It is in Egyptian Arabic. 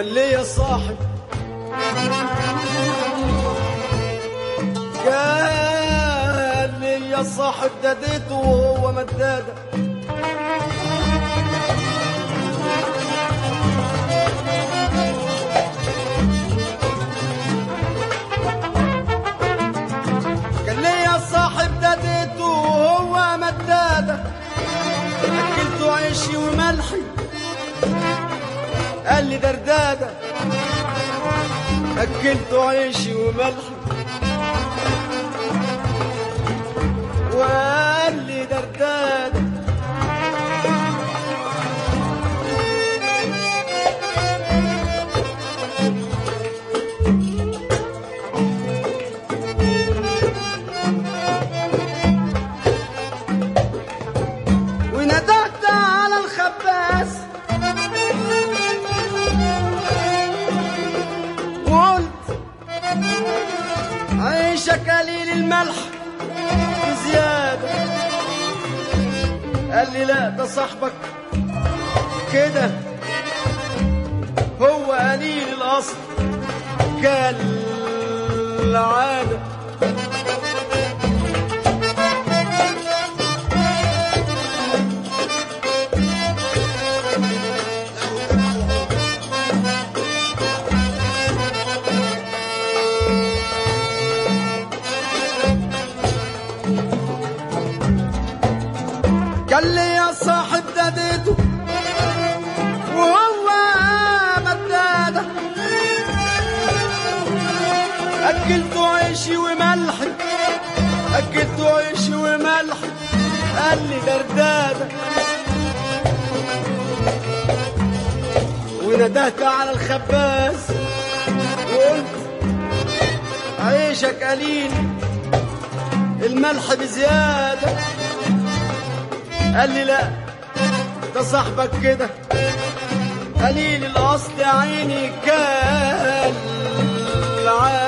قال لي يا صاحب قال لي يا صاحب دديته وهو مدادة قال لي يا صاحب دديته وهو مدادة أكلته عيشي وملحي قال لي دردادة أكلته عيشي وملحي وقال لي دردادة وندهت على الخباز وقلت عيشك قليل الملح بزيادة قال لي لا ده صاحبك كده هو قليل الأصل كالعادة قال لي يا صاحب داديته وهو مدادة أكلته عيشي وملحي أكلته عيشي وملحي قال لي دردادة وندهت على الخباز وقلت عيشك قليل الملح بزياده قال لي لا ده صاحبك كده قليل الاصل يا عيني كالعادة